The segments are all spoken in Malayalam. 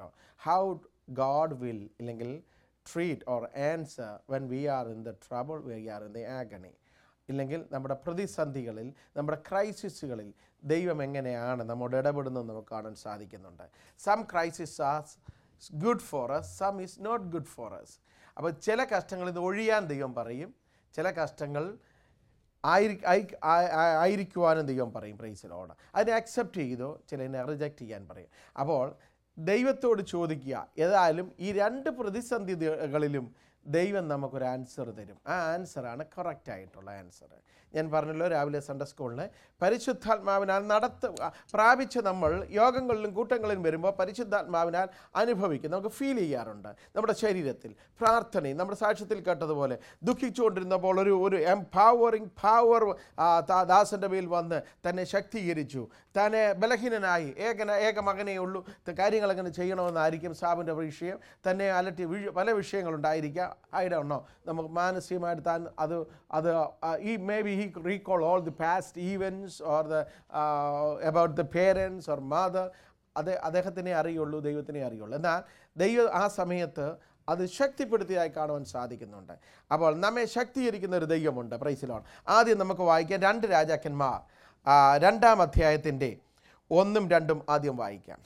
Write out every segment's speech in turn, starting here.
ഹൗ ഗാഡ് വിൽ ഇല്ലെങ്കിൽ treat or answer when we are in the trouble we are in the agony ഇല്ലെങ്കിൽ നമ്മുടെ പ്രതിസന്ധികളിൽ നമ്മുടെ ക്രൈസിസുകളിൽ ദൈവം എങ്ങനെയാണ് നമ്മോട് ഇടപെടുന്നത് നമുക്ക് കാണാൻ സാധിക്കുന്നുണ്ട് some crisis are good for us some is not good for us അപ്പോൾ ചില കഷ്ടങ്ങളിൽ ഇത് ഒഴിയാൻ ദൈവം പറയും ചില കഷ്ടങ്ങൾ ആയിരി ആയി- ആ- ആ- ആയിരിക്കുവാനും ദൈവം പറയും പ്രൈസിലോട് അതിനെ അക്സെപ്റ്റ് ചെയ്തോ ചിലതിനെ റിജക്റ്റ് ചെയ്യാൻ പറയും അപ്പോൾ ദൈവത്തോട് ചോദിക്കുക ഏതായാലും ഈ രണ്ട് പ്രതിസന്ധികളിലും ദൈവം നമുക്കൊരു ആൻസർ തരും ആ ആൻസറാണ് കറക്റ്റ് ആയിട്ടുള്ള ആൻസർ ഞാൻ പറഞ്ഞല്ലോ രാവിലെ സൺഡേ സ്കൂളിന് പരിശുദ്ധാത്മാവിനാൽ നടത്ത പ്രാപിച്ച നമ്മൾ യോഗങ്ങളിലും കൂട്ടങ്ങളിലും വരുമ്പോൾ പരിശുദ്ധാത്മാവിനാൽ അനുഭവിക്കും നമുക്ക് ഫീൽ ചെയ്യാറുണ്ട് നമ്മുടെ ശരീരത്തിൽ പ്രാർത്ഥനയും നമ്മുടെ സാക്ഷ്യത്തിൽ കേട്ടതുപോലെ ദുഃഖിച്ചുകൊണ്ടിരുന്നപ്പോൾ ഒരു ഒരു എംപവറിങ് പവർ ദാസൻ്റെ മേൽ വന്ന് തന്നെ ശക്തീകരിച്ചു തന്നെ ബലഹീനനായി ഏകന ഏക മകനേ ഉള്ളൂ ത- കാര്യങ്ങൾ എങ്ങനെ ചെയ്യണമെന്നായിരിക്കും സാബിൻ്റെ വിഷയം തന്നെ അലട്ടി വീഴ് പല വിഷയങ്ങളുണ്ടായിരിക്കാം ഐ ഡോണ്ട് നോ നമുക്ക് മാനസികമായിട്ട് താൻ അത് അത് ഈ maybe he recall all the past events or the about the parents or mother അത് അദ്ദേഹത്തിനെ അറിയുള്ളൂ ദൈവത്തിനെ അറിയുള്ളൂ എന്നാൽ ദൈവം ആ സമയത്ത് അത് ശക്തിപ്പെടുത്തിയായി കാണുവാൻ സാധിക്കുന്നുണ്ട് അപ്പോൾ നമ്മെ ശക്തീകരിക്കുന്ന ഒരു ദൈവമുണ്ട് പ്രൈസിലോൺ ആദ്യം നമുക്ക് വായിക്കാം രണ്ട് രാജാക്കന്മാർ ആ, രണ്ടാം അധ്യായത്തിൻ്റെ ഒന്നും രണ്ടും ആദ്യം വായിക്കാം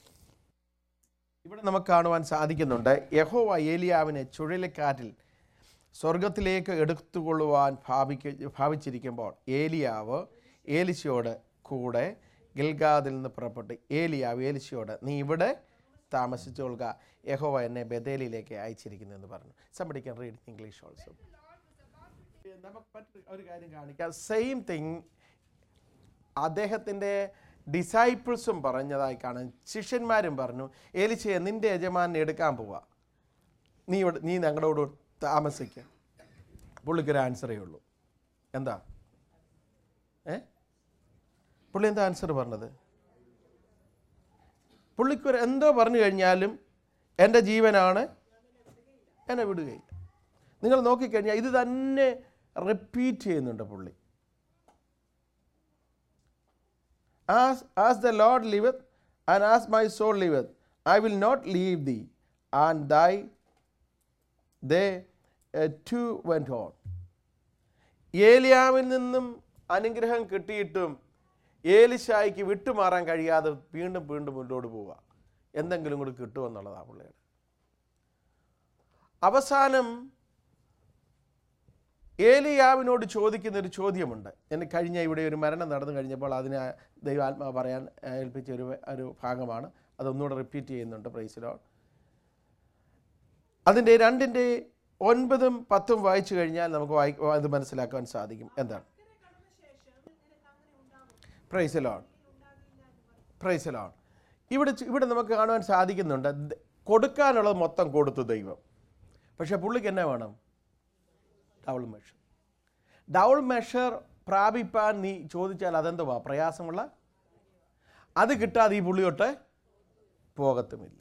ഇവിടെ നമുക്ക് കാണുവാൻ സാധിക്കുന്നുണ്ട് യഹോവ ഏലിയാവിനെ ചുഴലിക്കാറ്റിൽ സ്വർഗത്തിലേക്ക് എടുത്തുകൊള്ളുവാൻ ഭാവിക്ക ഭാവിച്ചിരിക്കുമ്പോൾ ഏലിയാവ് ഏലിശയോട് കൂടെ ഗിൽഗാദിൽ നിന്ന് പുറപ്പെട്ട് ഏലിയാവ് ഏലിശയോട് നീ ഇവിടെ താമസിച്ചുകൊള്ളുക യഹോവ എന്നെ ബദേലിയിലേക്ക് അയച്ചിരിക്കുന്നു എന്ന് പറഞ്ഞു somebody can read English also നമുക്ക് മറ്റൊരു ഒരു കാര്യം കാണിക്കാം സെയിം തിങ് അദ്ദേഹത്തിൻ്റെ ഡിസൈപ്പിൾസും പറഞ്ഞതായി കാണാൻ ശിഷ്യന്മാരും പറഞ്ഞു ഏലിച്ചയെ നിന്റെ യജമാനെ എടുക്കാൻ പോവാ നീ ഇവിടെ നീ ഞങ്ങളോട് താമസിക്കുക പുള്ളിക്കൊരു ആൻസറേ ഉള്ളൂ എന്താ ഏ പുള്ളി എന്താ ആൻസർ പറഞ്ഞത് പുള്ളിക്കൊരു എന്തോ പറഞ്ഞു കഴിഞ്ഞാലും എൻ്റെ ജീവനാണ് എന്നെ വിടുകയില്ല നിങ്ങൾ നോക്കിക്കഴിഞ്ഞാൽ ഇത് തന്നെ റിപ്പീറ്റ് ചെയ്യുന്നുണ്ട് പുള്ളി As, as the Lord liveth, and as my soul liveth, I will not leave thee. And thy, they uh, two went on. ഏലിയാവിൽ നിന്നും അനുഗ്രഹം കിട്ടിയിട്ടും ഏലിശായിക്ക് വിട്ടുമാറാൻ കഴിയാതെ വീണ്ടും വീണ്ടും മുന്നോട്ട് പോവുക എന്തെങ്കിലും കൂടി കിട്ടുമെന്നുള്ളതാണ് പുള്ളിയുടെ അവസാനം ഏലിയാവിനോട് ചോദിക്കുന്ന ഒരു ചോദ്യമുണ്ട് എനിക്ക് കഴിഞ്ഞ ഇവിടെ ഒരു മരണം നടന്നു കഴിഞ്ഞപ്പോൾ അതിനെ ദൈവാത്മാവ് പറയാൻ ഏൽപ്പിച്ച ഒരു ഒരു ഭാഗമാണ് അതൊന്നുകൂടെ റിപ്പീറ്റ് ചെയ്യുന്നുണ്ട് പ്രൈസിലോ അതിൻ്റെ രണ്ടിൻ്റെ ഒൻപതും പത്തും വായിച്ചു കഴിഞ്ഞാൽ നമുക്ക് വായി അത് മനസ്സിലാക്കാൻ സാധിക്കും എന്താണ് പ്രൈസലോൺ പ്രൈസലോൺ ഇവിടെ ചെ- ഇവിടെ നമുക്ക് കാണുവാൻ സാധിക്കുന്നുണ്ട് ദ- കൊടുക്കാനുള്ളത് മൊത്തം കൊടുത്തു ദൈവം പക്ഷേ പുള്ളിക്ക് എന്നാ വേണം ഡൗൾ മെഷർ ഡൗൾ മെഷർ പ്രാപിപ്പാൻ നീ ചോദിച്ചാൽ അതെന്തുവാ പ്രയാസമുള്ള അത് കിട്ടാതെ ഈ പുള്ളിയൊട്ട് പോകത്തുമില്ല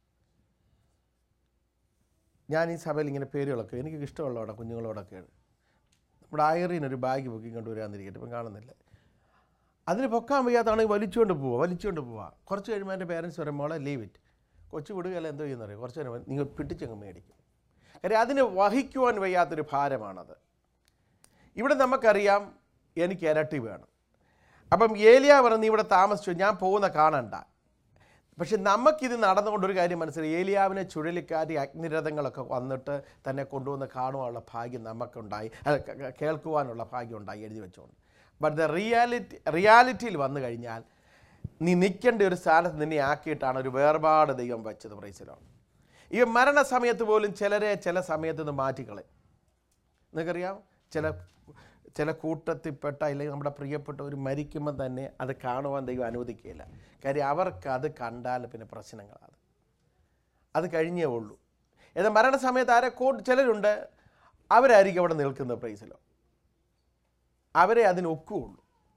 ഞാൻ ഈ സഭയിൽ ഇങ്ങനെ പേരുകളൊക്കെ എനിക്ക് ഇഷ്ടമുള്ളവിടെ കുഞ്ഞുങ്ങളോടൊക്കെയാണ് നമ്മുടെ ആയറിന് ഒരു ബാഗ് പൊക്കി കൊണ്ടുവരാന്നിരിക്കട്ടെ ഇപ്പം കാണുന്നില്ല അതിന് പൊക്കാൻ വയ്യാത്താണെങ്കിൽ വലിച്ചുകൊണ്ട് പോവുക വലിച്ചുകൊണ്ട് പോവുക കുറച്ച് കഴിയുമ്പോൾ എൻ്റെ പേരൻസ് പറയും മോളെ ലീവ് ഇറ്റ് കൊച്ചു വിടുകയല്ല എന്തോ ചെയ്യുന്നറിയോ കുറച്ച് നേരം നിങ്ങൾ പിടിച്ചങ്ങ് മേടിക്കും കാര്യം അതിന് വഹിക്കുവാൻ വയ്യാത്തൊരു ഭാരമാണത് ഇവിടെ നമുക്കറിയാം എനിക്ക് ഇരട്ടി വേണം അപ്പം ഏലിയ പറഞ്ഞ് നീ ഇവിടെ താമസിച്ചു ഞാൻ പോകുന്ന കാണണ്ട പക്ഷെ നമുക്കിത് നടന്നുകൊണ്ട് ഒരു കാര്യം മനസ്സിലായി ഏലിയാവിനെ ചുഴലിക്കാറ്റ് അഗ്നിരഥങ്ങളൊക്കെ വന്നിട്ട് തന്നെ കൊണ്ടുവന്ന് കാണുവാനുള്ള ഭാഗ്യം നമുക്കുണ്ടായി അല്ല, കേ- കേ- കേൾക്കുവാനുള്ള ഭാഗ്യം ഉണ്ടായി എഴുതി വെച്ചുകൊണ്ട് ബട്ട് ദ റിയാലിറ്റി റിയാലിറ്റിയിൽ വന്നു കഴിഞ്ഞാൽ നീ നിൽക്കേണ്ട ഒരു സ്ഥാനത്ത് നിന്നെ ആക്കിയിട്ടാണ് ഒരു വേർപാട് ദൈവം വെച്ചത് പ്രൈസിലാണ് ഈ മരണസമയത്ത് പോലും ചിലരെ ചില സമയത്ത് നിന്ന് മാറ്റിക്കളെ നിങ്ങൾക്കറിയാം ചില ചില കൂട്ടത്തിൽപ്പെട്ട അല്ലെങ്കിൽ നമ്മുടെ പ്രിയപ്പെട്ട ഒരു മരിക്കുമ്പോൾ തന്നെ അത് കാണുവാൻ ദൈവം അനുവദിക്കുകയില്ല കാര്യം അവർക്ക് അത് കണ്ടാൽ പിന്നെ പ്രശ്നങ്ങളാണ് അത് കഴിഞ്ഞേ ഉള്ളൂ എന്നാൽ മരണസമയത്ത് ആരെ കൂ ചിലരുണ്ട് അവരായിരിക്കും അവിടെ നിൽക്കുന്ന പ്രൈസിലോ അവരെ അതിന് ഒക്കുകയുള്ളൂ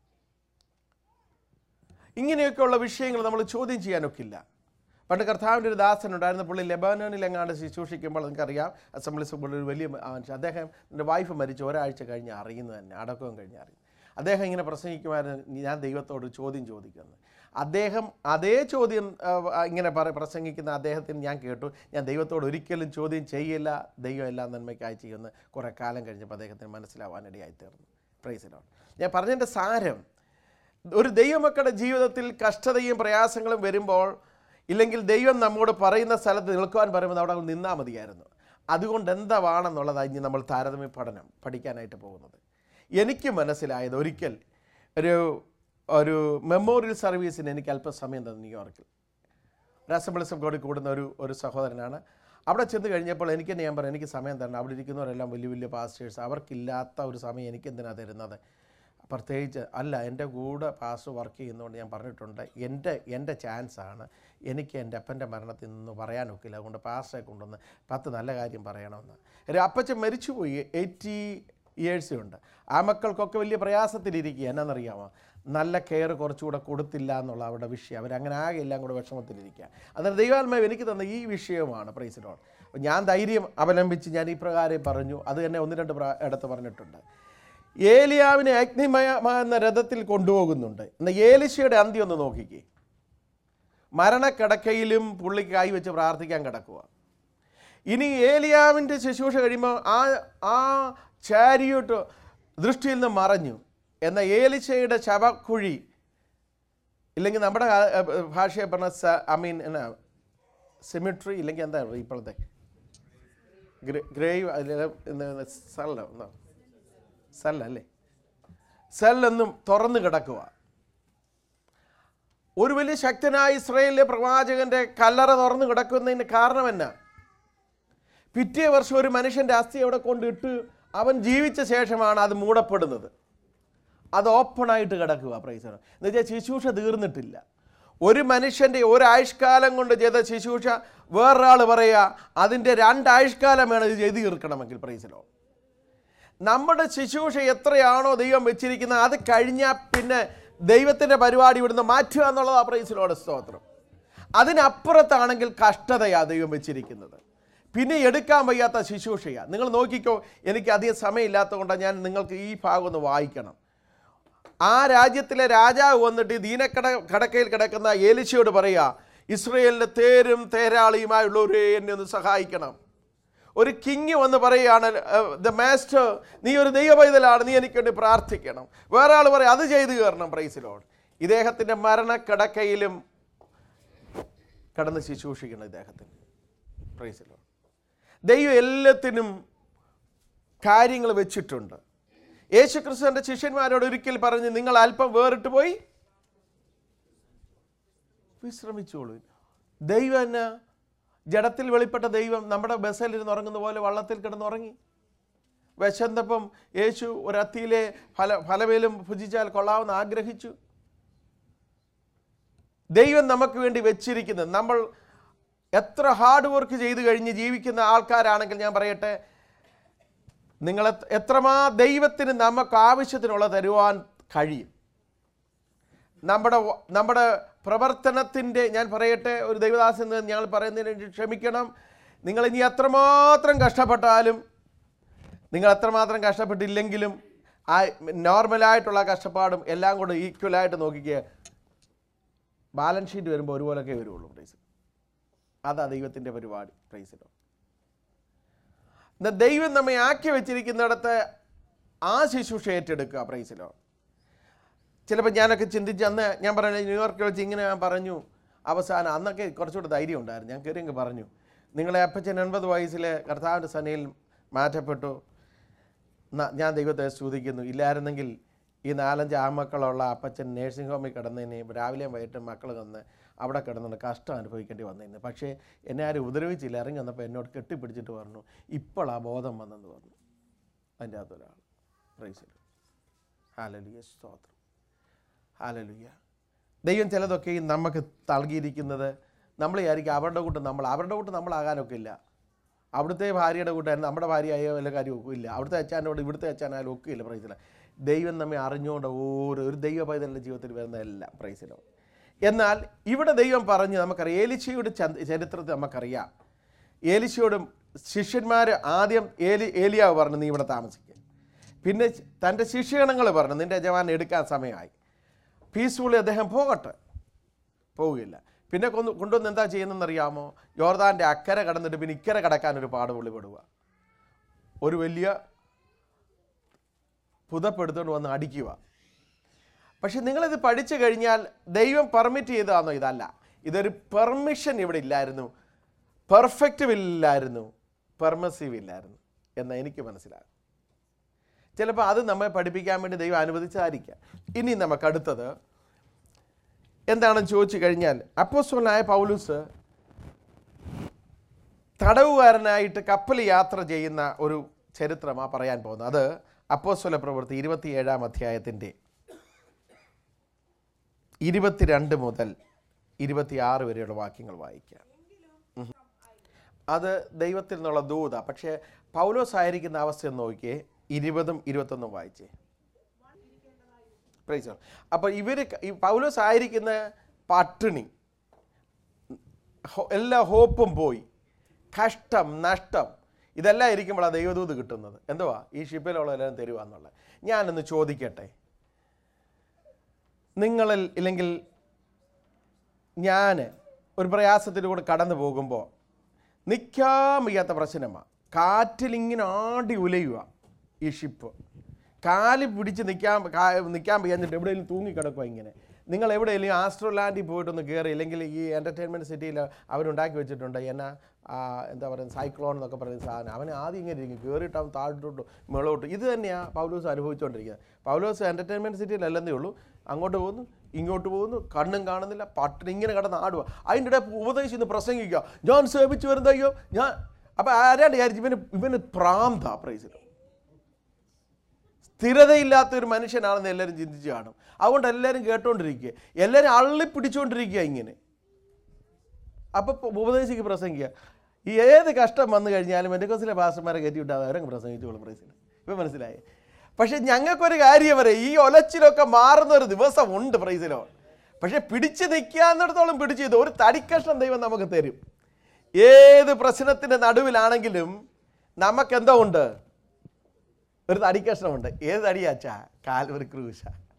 ഇങ്ങനെയൊക്കെയുള്ള വിഷയങ്ങൾ നമ്മൾ ചോദ്യം ചെയ്യാനൊക്കില്ല പണ്ട് കർത്താവിൻ്റെ ഒരു ദാസനുണ്ടായിരുന്ന പുള്ളി ലെബാനോനിൽ എങ്ങാണ്ട് ശുശ്രൂഷിക്കുമ്പോൾ നിങ്ങൾക്കറിയാം അസംബ്ലി സഭയിൽ ഒരു വലിയ മനുഷ്യൻ അദ്ദേഹം എൻ്റെ വൈഫ് മരിച്ച് ഒരാഴ്ച കഴിഞ്ഞ് അറിയുന്നത് തന്നെ അടക്കവും കഴിഞ്ഞ് അറിയുന്നു അദ്ദേഹം ഇങ്ങനെ പ്രസംഗിക്കുമായിരുന്നു ഞാൻ ദൈവത്തോട് ചോദ്യം ചോദിക്കുന്നു അദ്ദേഹം അതേ ചോദ്യം ആ, ആ, ഇങ്ങനെ പറ പ്രസംഗിക്കുന്ന അദ്ദേഹത്തിന് ഞാൻ കേട്ടു ഞാൻ ദൈവത്തോട് ഒരിക്കലും ചോദ്യം ചെയ്യില്ല ദൈവം എല്ലാം നന്മയ്ക്കായി ചെയ്യുമെന്ന് കുറേ കാലം കഴിഞ്ഞപ്പോൾ അദ്ദേഹത്തിന് മനസ്സിലാവാനിടയായി തീർന്നു പ്രൈസിലാണ് ഞാൻ പറഞ്ഞതിൻ്റെ സാരം ഒരു ദൈവമക്കളുടെ ജീവിതത്തിൽ കഷ്ടതയും പ്രയാസങ്ങളും വരുമ്പോൾ ഇല്ലെങ്കിൽ ദൈവം നമ്മോട് പറയുന്ന സ്ഥലത്ത് നിൽക്കുവാൻ പറയുമ്പോൾ അവിടെ അങ്ങ് നിന്നാൽ മതിയായിരുന്നു അതുകൊണ്ട് എന്താണെന്നുള്ളതാണ് ഇനി നമ്മൾ താരതമ്യ പഠനം പഠിക്കാനായിട്ട് പോകുന്നത് എനിക്ക് മനസ്സിലായത് ഒരിക്കൽ ഒരു ഒരു മെമ്മോറിയൽ സർവീസിന് എനിക്ക് അല്പസമയം തന്നു ന്യൂയോർക്കിൽ ഒരു അസംബ്ലീസ് ഓഫ് ഗോഡിൽ കൂടുന്ന ഒരു ഒരു സഹോദരനാണ് അവിടെ ചെന്ന് കഴിഞ്ഞപ്പോൾ എനിക്ക് തന്നെ ഞാൻ പറഞ്ഞു എനിക്ക് സമയം തരണം അവിടെ ഇരിക്കുന്നവരെല്ലാം വലിയ വലിയ പാസ്റ്റേഴ്സ് അവർക്കില്ലാത്ത ഒരു സമയം എനിക്ക് എന്തിനാണ് തരുന്നത് പ്രത്യേകിച്ച് അല്ല എൻ്റെ കൂടെ പാസ്റ്റർ വർക്ക് ചെയ്യുന്നതുകൊണ്ട് ഞാൻ പറഞ്ഞിട്ടുണ്ട് എൻ്റെ എൻ്റെ ചാൻസാണ് എനിക്ക് എൻ്റെ അപ്പൻ്റെ മരണത്തിൽ നിന്ന് പറയാനൊക്കില്ല അതുകൊണ്ട് പാസ്റ്ററെ കൊണ്ടുവന്ന് പത്ത് നല്ല കാര്യം പറയണമെന്ന് ഒരു അപ്പച്ചൻ മരിച്ചുപോയി എയ്റ്റി ഇയേഴ്സും ഉണ്ട് ആ മക്കൾക്കൊക്കെ വലിയ പ്രയാസത്തിലിരിക്കുക എന്നാണെന്നറിയാമോ നല്ല കെയർ കുറച്ചുകൂടെ കൊടുത്തില്ല എന്നുള്ള അവരുടെ വിഷയം അവരങ്ങനെ ആകെ എല്ലാം കൂടെ വിഷമത്തിലിരിക്കുക അന്നേരം ദൈവാത്മാവ് എനിക്ക് തന്ന ഈ വിഷയമാണ് പ്രൈസിനോട് ഞാൻ ധൈര്യം അവലംബിച്ച് ഞാൻ ഈ പ്രകാരം പറഞ്ഞു അത് തന്നെ ഒന്ന് രണ്ട് പ്ര- ഇടത്ത് പറഞ്ഞിട്ടുണ്ട് ഏലിയാവിനെ അഗ്നിമയമാകുന്ന രഥത്തിൽ കൊണ്ടുപോകുന്നുണ്ട് എന്നാൽ ഏലിശയുടെ അന്ത്യം ഒന്ന് നോക്കിക്കേ മരണക്കിടക്കയിലും പുള്ളിക്ക് കൈവച്ച് പ്രാർത്ഥിക്കാൻ കിടക്കുക ഇനി ഏലിയാവിൻ്റെ ശുശ്രൂഷ കഴിയുമ്പോൾ ആ ആ ചാരിയോട്ട് ദൃഷ്ടിയിൽ നിന്ന് മറഞ്ഞു എന്ന ഏലിശയുടെ ശവക്കുഴി ഇല്ലെങ്കിൽ നമ്മുടെ ആ, ആ, ഭാഷയെ പറഞ്ഞ സ ഐ മീൻ എന്നാ സിമിട്രി ഇല്ലെങ്കിൽ എന്താ ഇപ്പോഴത്തെ ഗ്രേവ് അതിൽ സല്ല എന്താ സല്ല അല്ലേ സെല്ലെന്നും തുറന്നു കിടക്കുക ഒരു വലിയ ശക്തനായ ഇസ്രയേലിലെ പ്രവാചകന്റെ കല്ലറ തുറന്നു കിടക്കുന്നതിന് കാരണം എന്നാ പിറ്റേ വർഷം ഒരു മനുഷ്യൻ്റെ അസ്ഥി അവിടെ കൊണ്ടിട്ട് അവൻ ജീവിച്ച ശേഷമാണ് അത് മൂടപ്പെടുന്നത് അത് ഓപ്പണായിട്ട് കിടക്കുക പ്രൈസർ എന്ന് വെച്ചാൽ ശുശ്രൂഷ തീർന്നിട്ടില്ല ഒരു മനുഷ്യൻ്റെ ഒരായുഷ്കാലം കൊണ്ട് ചെയ്ത ശുശ്രൂഷ വേറൊരാൾ പറയുക അതിൻ്റെ രണ്ടായുഷ്കാലം വേണം ഇത് ചെയ്ത് തീർക്കണമെങ്കിൽ പ്രൈസിലോ നമ്മുടെ ശുശ്രൂഷ എത്രയാണോ ദൈവം വെച്ചിരിക്കുന്നത് അത് കഴിഞ്ഞാൽ പിന്നെ ദൈവത്തിൻ്റെ പരിപാടി ഇവിടുന്ന് മാറ്റുക എന്നുള്ളത് ആ പ്രൈസിലോട് സ്തോത്രം അതിനപ്പുറത്താണെങ്കിൽ കഷ്ടതയാണ് ദൈവം വെച്ചിരിക്കുന്നത് പിന്നെ എടുക്കാൻ വയ്യാത്ത ശുശ്രൂഷയാണ് നിങ്ങൾ നോക്കിക്കോ എനിക്ക് അധികം സമയമില്ലാത്തതുകൊണ്ടാണ് ഞാൻ നിങ്ങൾക്ക് ഈ ഭാഗം ഒന്ന് വായിക്കണം ആ രാജ്യത്തിലെ രാജാവ് വന്നിട്ട് ഈ ദീനക്കട കടക്കയിൽ കിടക്കുന്ന ഏലിശയോട് പറയുക ഇസ്രയേലിൻ്റെ തേരും തേരാളിയുമായുള്ളവരെ എന്നെ ഒന്ന് സഹായിക്കണം ഒരു കിങ് വന്ന് പറയുകയാണ് ദ മാസ്റ്റർ നീ ഒരു ദൈവപൈതലാണ് നീ എനിക്ക് വേണ്ടി പ്രാർത്ഥിക്കണം വേറെ ആൾ പറയും അത് ചെയ്തു കയറണം പ്രൈസിലോട് ഇദ്ദേഹത്തിൻ്റെ മരണക്കിടക്കയിലും കടന്ന് ശുശ്രൂഷിക്കണം ഇദ്ദേഹത്തിന് പ്രൈസിലോട് ദൈവം എല്ലാത്തിനും കാര്യങ്ങൾ വെച്ചിട്ടുണ്ട് യേശു ക്രിസ്തുവിൻ്റെ ശിഷ്യന്മാരോട് ഒരിക്കൽ പറഞ്ഞ് നിങ്ങൾ അല്പം വേറിട്ട് പോയി വിശ്രമിച്ചോളൂ ദൈവം എന്നാ ജഡത്തിൽ വെളിപ്പെട്ട ദൈവം നമ്മുടെ ബസ്സിലിരുന്ന് ഉറങ്ങുന്ന പോലെ വള്ളത്തിൽ കിടന്നുറങ്ങി വിശന്നപ്പം യേശു ഒരത്തിയിലെ ഫല ഫലമേലും ഭുജിച്ചാൽ കൊള്ളാമെന്ന് ആഗ്രഹിച്ചു ദൈവം നമുക്ക് വേണ്ടി വെച്ചിരിക്കുന്നത് നമ്മൾ എത്ര ഹാർഡ് വർക്ക് ചെയ്ത് കഴിഞ്ഞ് ജീവിക്കുന്ന ആൾക്കാരാണെങ്കിൽ ഞാൻ പറയട്ടെ നിങ്ങൾ എത്ര- എത്രമാ ദൈവത്തിന് നമുക്ക് ആവശ്യത്തിനുള്ള തരുവാൻ കഴിയും നമ്മുടെ വ- നമ്മുടെ പ്രവർത്തനത്തിൻ്റെ ഞാൻ പറയട്ടെ ഒരു ദൈവദാസൻ എന്ന് ഞങ്ങൾ പറയുന്നതിന് വേണ്ടി ക്ഷമിക്കണം നിങ്ങൾ ഇനി എത്രമാത്രം കഷ്ടപ്പെട്ടാലും നിങ്ങൾ എത്രമാത്രം കഷ്ടപ്പെട്ടില്ലെങ്കിലും ആ നോർമലായിട്ടുള്ള കഷ്ടപ്പാടും എല്ലാം കൂടെ ഈക്വലായിട്ട് നോക്കിക്കുക ബാലൻസ് ഷീറ്റ് വരുമ്പോൾ ഒരുപോലൊക്കെ വരുള്ളൂ പ്രൈസ് അതാ ദൈവത്തിൻ്റെ പരിപാടി പ്രൈസിലോ എന്നാ ദൈവം നമ്മെ ആക്കി വെച്ചിരിക്കുന്നിടത്ത് ആ ശുശ്രൂഷ ഏറ്റെടുക്കുക പ്രൈസിലോ ചിലപ്പോൾ ഞാനൊക്കെ ചിന്തിച്ച് അന്ന് ഞാൻ പറഞ്ഞു ന്യൂയോർക്കിൽ വെച്ച് ഇങ്ങനെ ഞാൻ പറഞ്ഞു അവസാനം അന്നൊക്കെ കുറച്ചുകൂടെ ധൈര്യം ഉണ്ടായിരുന്നു ഞാൻ കയറി അങ്ങ് പറഞ്ഞു നിങ്ങളെ അപ്പച്ചൻ എൺപത് വയസ്സിൽ കർത്താവിൻ്റെ സനയിൽ മാറ്റപ്പെട്ടു ന- ഞാൻ ദൈവത്തെ സ്തുതിക്കുന്നു ഇല്ലായിരുന്നെങ്കിൽ ഈ നാലഞ്ച് ആമക്കളുള്ള അപ്പച്ചൻ നേഴ്സിംഗ് ഹോമിൽ കിടന്നതിന് രാവിലെയും വൈകിട്ടും മക്കൾ വന്ന് അവിടെ കിടന്നുകൊണ്ട് കഷ്ടം അനുഭവിക്കേണ്ടി വന്നതിന് പക്ഷേ എന്നെ ആരും ഉപദ്രവിച്ചില്ല ഇറങ്ങി വന്നപ്പോൾ എന്നോട് കെട്ടിപ്പിടിച്ചിട്ട് പറഞ്ഞു ഇപ്പോൾ ആ ബോധം വന്നെന്ന് പറഞ്ഞു അതിൻ്റെ അകത്തൊരാൾ പ്രൈസിൽ ഹാലലിയ സ്തോത്രം ഹാലലുയ്യ ദൈവം ചിലതൊക്കെ ഈ നമുക്ക് നൽകിയിരിക്കുന്നത് നമ്മൾ വിചാരിക്കും അവരുടെ കൂട്ട് നമ്മൾ അവരുടെ കൂട്ട് നമ്മളാകാനൊക്കെ ഇല്ല അവിടുത്തെ ഭാര്യയുടെ കൂട്ടായിരുന്നു നമ്മുടെ ഭാര്യയായ വല്ല കാര്യം ഒക്കില്ല അവിടുത്തെ അച്ഛനോട് ഇവിടുത്തെ അച്ഛനായാലും ഒക്കില്ല പ്രൈസില ദൈവം നമ്മെ അറിഞ്ഞുകൊണ്ട് ഓരോ ഒരു ദൈവ പൈതലിൻ്റെ ജീവിതത്തിൽ വരുന്നതെല്ലാം പ്രൈസിലോ എന്നാൽ ഇവിടെ ദൈവം പറഞ്ഞ് നമുക്കറിയാം ഏലിശയുടെ ചന്ത- ചരിത്രത്തിൽ നമുക്കറിയാം ഏലിശയോടും ശിഷ്യന്മാർ ആദ്യം ഏലി ഏലിയാവ് പറഞ്ഞു നീ ഇവിടെ താമസിക്കുക പിന്നെ തൻ്റെ ശിഷ്യഗണങ്ങൾ പറഞ്ഞു നിൻ്റെ യജമാനെ എടുക്കാൻ സമയമായി പീസ്ഫുള്ളി അദ്ദേഹം പോകട്ടെ പോവുകയില്ല പിന്നെ കൊന്ന് കൊണ്ടുവന്ന് എന്താ ചെയ്യുന്നതെന്നറിയാമോ യോർദാൻ്റെ അക്കരെ കടന്നിട്ട് പിന്നെ ഇക്കരെ കടക്കാൻ ഒരു പാട് പുള്ളിപ്പെടുക ഒരു വലിയ പുതപ്പെടുത്തുകൊണ്ട് വന്ന് അടിക്കുക പക്ഷെ നിങ്ങളിത് പഠിച്ചു കഴിഞ്ഞാൽ ദൈവം പെർമിറ്റ് ചെയ്തതാണോ ഇതല്ല ഇതൊരു പെർമിഷൻ ഇവിടെ ഇല്ലായിരുന്നു പെർഫെക്റ്റ് ഇല്ലായിരുന്നു പെർമസീവ് ഇല്ലായിരുന്നു എന്ന് എനിക്ക് മനസ്സിലാകും ചിലപ്പോൾ അത് നമ്മെ പഠിപ്പിക്കാൻ വേണ്ടി ദൈവം അനുവദിച്ചതായിരിക്കാം ഇനി നമുക്ക് അടുത്തത് എന്താണെന്ന് ചോദിച്ചു കഴിഞ്ഞാൽ അപ്പോസ്വലായ പൗലൂസ് തടവുകാരനായിട്ട് കപ്പൽ യാത്ര ചെയ്യുന്ന ഒരു ചരിത്രമാണ് പറയാൻ പോകുന്നത് അത് അപ്പോസ്വല പ്രവൃത്തി ഇരുപത്തിയേഴാം അധ്യായത്തിൻ്റെ ഇരുപത്തിരണ്ട് മുതൽ ഇരുപത്തിയാറ് വരെയുള്ള വാക്യങ്ങൾ വായിക്കാം ഉം. അത് ദൈവത്തിൽ നിന്നുള്ള ദൂത പക്ഷേ പൗലോസ് ആയിരിക്കുന്ന അവസ്ഥ ഒന്ന് നോക്കിയേ ഇരുപതും ഇരുപത്തൊന്നും വായിച്ചേ പ്രൈസ് അപ്പോൾ ഇവർ ഈ പൗലോസ് ആയിരിക്കുന്ന പട്ടിണി ഹോ- എല്ലാ ഹോപ്പും പോയി കഷ്ടം നഷ്ടം ഇതെല്ലാം ഇരിക്കുമ്പോഴാണ് ദൈവദൂത് കിട്ടുന്നത് എന്തുവാ ഈ ഷിപ്പിലുള്ള എല്ലാം തരുവാന്നുള്ളത് ഞാനൊന്ന് ചോദിക്കട്ടെ നിങ്ങളിൽ ഇല്ലെങ്കിൽ ഞാൻ ഒരു പ്രയാസത്തിലൂടെ കടന്നു പോകുമ്പോൾ നിൽക്കാൻ വയ്യാത്ത പ്രശ്നമാണ് കാറ്റിലിങ്ങനെ ആടി ഉലയുക ഈ ഷിപ്പ് കാല് പിടിച്ച് നിൽക്കാൻ കാ- നിൽക്കാൻ വയ്യാഞ്ഞിട്ട് എവിടെയെങ്കിലും തൂങ്ങിക്കിടക്കുക ഇങ്ങനെ നിങ്ങൾ എവിടെയെങ്കിലും ആസ്ട്രോലാൻഡിൽ പോയിട്ടൊന്ന് കയറി ഇല്ലെങ്കിൽ ഈ എൻ്റർടൈൻമെൻറ്റ് സിറ്റിയിൽ അവരുണ്ടാക്കി വെച്ചിട്ടുണ്ട് എന്നാ ആ, എന്താ പറയുക സൈക്ലോൺ എന്നൊക്കെ പറയുന്ന സാധനം അവൻ ആദ്യം ഇങ്ങനെ ഇരിക്കും കയറിയിട്ട് അവൻ താഴോട്ട് മുകളോട്ട് ഇത് തന്നെയാണ് പൗലോസ് അനുഭവിച്ചുകൊണ്ടിരിക്കുന്നത് പൗലോസ് എൻ്റർടൈൻമെൻറ്റ് സിറ്റിയിലല്ലെന്നേ ഉള്ളൂ അങ്ങോട്ട് പോകുന്നു ഇങ്ങോട്ട് പോകുന്നു കണ്ണും കാണുന്നില്ല പട്ടിണി ഇങ്ങനെ കിടന്ന് ആടുക അതിൻ്റെ ഇടയിൽ ഉപദേശിച്ച് പ്രസംഗിക്കുക ഞാൻ സേവിച്ചു വരുന്ന അയ്യോ ഞാൻ അപ്പം ആരാണ്ട് വിചാരിച്ചു ഇവന് ഇവന് പ്രാന്ത പ്രൈസിൽ സ്ഥിരതയില്ലാത്ത ഒരു മനുഷ്യനാണെന്ന് എല്ലാവരും ചിന്തിച്ച് കാണും അതുകൊണ്ട് എല്ലാവരും കേട്ടോണ്ടിരിക്കുക എല്ലാവരും അള്ളി പിടിച്ചുകൊണ്ടിരിക്കുക ഇങ്ങനെ അപ്പോൾ ഉപദേശിക്ക് പ്രസംഗിക്കുക ഈ ഏത് കഷ്ടം വന്നു കഴിഞ്ഞാലും മെഡിക്കോസിലെ പാസ്റ്റർമാരെ കയറ്റി വിട്ടാൽ അവരങ്ങ് പ്രസംഗിച്ചോളും പ്രൈസിൽ ഇപ്പം മനസ്സിലായി പക്ഷെ ഞങ്ങൾക്കൊരു കാര്യം പറയാം ഈ ഒലച്ചിലൊക്കെ മാറുന്ന ഒരു ദിവസം ഉണ്ട് പ്രൈസിലോ പക്ഷെ പിടിച്ച് നിൽക്കാന്നിടത്തോളം പിടിച്ച് ചെയ്ത് ഒരു തടിക്കഷ്ണം ദൈവം നമുക്ക് തരും ഏത് പ്രശ്നത്തിൻ്റെ നടുവിലാണെങ്കിലും നമുക്കെന്തോ ഉണ്ട് ഒരു തടിക്കഷ്ണമുണ്ട് ഏത് തടിയാച്ചാ കാൽവറി ക്രൂശ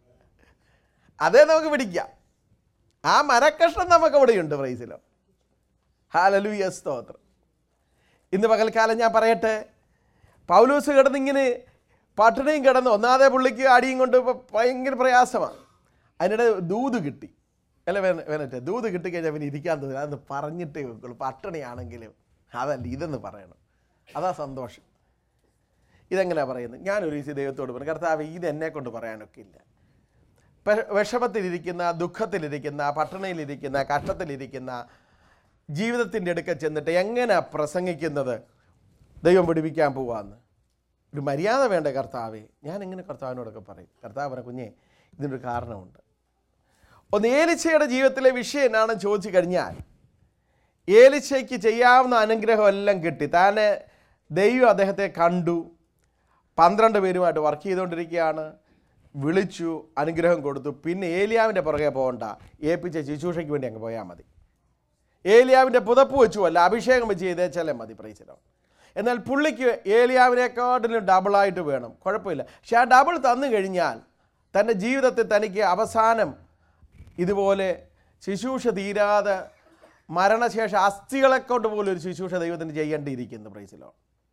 അതേ നമുക്ക് പിടിക്കാം ആ മരക്കഷ്ണം നമുക്ക് ഇവിടെയുണ്ട് പ്രൈസിലോ ഹാലലൂയ സ്തോത്രം ഇന്ന് പകൽക്കാലം ഞാൻ പറയട്ടെ പൗലൂസ് കിടന്നിങ്ങനെ പട്ടിണിയും കിടന്ന് ഒന്നാതെ പുള്ളിക്ക് അടിയും കൊണ്ട് ഇപ്പൊ ഭയങ്കര പ്രയാസമാണ് അതിനിടെ ദൂത് കിട്ടി അല്ല വേന വേനറ്റെ ദൂത് കിട്ടിക്കഴിഞ്ഞാൽ പിന്നെ ഇരിക്കാൻ തോന്നില്ല അതൊന്ന് പറഞ്ഞിട്ടേ വെക്കുള്ളൂ പട്ടിണിയാണെങ്കിലും അതല്ല ഇതെന്ന് പറയണം അതാ സന്തോഷം ഇതെങ്ങനെയാണ് പറയുന്നത് ഞാനൊരു ദിവസം ദൈവത്തോട് പറഞ്ഞു കർത്താവ് ഇത് എന്നെ കൊണ്ട് പറയാനൊക്കെ ഇല്ല പെ- വിഷമത്തിലിരിക്കുന്ന ദുഃഖത്തിലിരിക്കുന്ന പട്ടിണിയിലിരിക്കുന്ന കഷ്ടത്തിലിരിക്കുന്ന ജീവിതത്തിൻ്റെ അടുക്ക ചെന്നിട്ട് എങ്ങനെ പ്രസംഗിക്കുന്നത് ദൈവം പിടിപ്പിക്കാൻ പോവാന്ന് ഒരു മര്യാദ വേണ്ട കർത്താവേ ഞാൻ എങ്ങനെ കർത്താവിനോടൊക്കെ പറയും കർത്താവ് പറഞ്ഞ കുഞ്ഞേ ഇതിനൊരു കാരണമുണ്ട് ഒന്ന് ഏലിച്ചയുടെ ജീവിതത്തിലെ വിഷയം എന്നാണെന്ന് ചോദിച്ചു കഴിഞ്ഞാൽ ഏലിച്ചയ്ക്ക് ചെയ്യാവുന്ന അനുഗ്രഹം എല്ലാം കിട്ടി താനെ ദൈവം അദ്ദേഹത്തെ കണ്ടു പന്ത്രണ്ട് പേരുമായിട്ട് വർക്ക് ചെയ്തുകൊണ്ടിരിക്കുകയാണ് വിളിച്ചു അനുഗ്രഹം കൊടുത്തു പിന്നെ ഏലിയാവിൻ്റെ പുറകെ പോകണ്ട ഏൽപ്പിച്ച ശുശ്രൂഷയ്ക്ക് വേണ്ടി അങ്ങ് പോയാൽ മതി ഏലിയാവിൻ്റെ പുതപ്പ് വെച്ചു അല്ല അഭിഷേകം വെച്ച് ചെയ്തേച്ചാലേ മതി പ്രൈസിലോ എന്നാൽ പുള്ളിക്ക് ഏലിയാവിനെക്കാട്ടിലും ഡബിളായിട്ട് വേണം കുഴപ്പമില്ല പക്ഷെ ആ ഡബിൾ തന്നു കഴിഞ്ഞാൽ തൻ്റെ ജീവിതത്തിൽ തനിക്ക് അവസാനം ഇതുപോലെ ശുശ്രൂഷ തീരാതെ മരണശേഷം അസ്ഥികളെ കൊണ്ട് പോലും ഒരു ശുശ്രൂഷ ദൈവത്തിന് ചെയ്യേണ്ടിയിരിക്കുന്നു പ്രൈസിലോ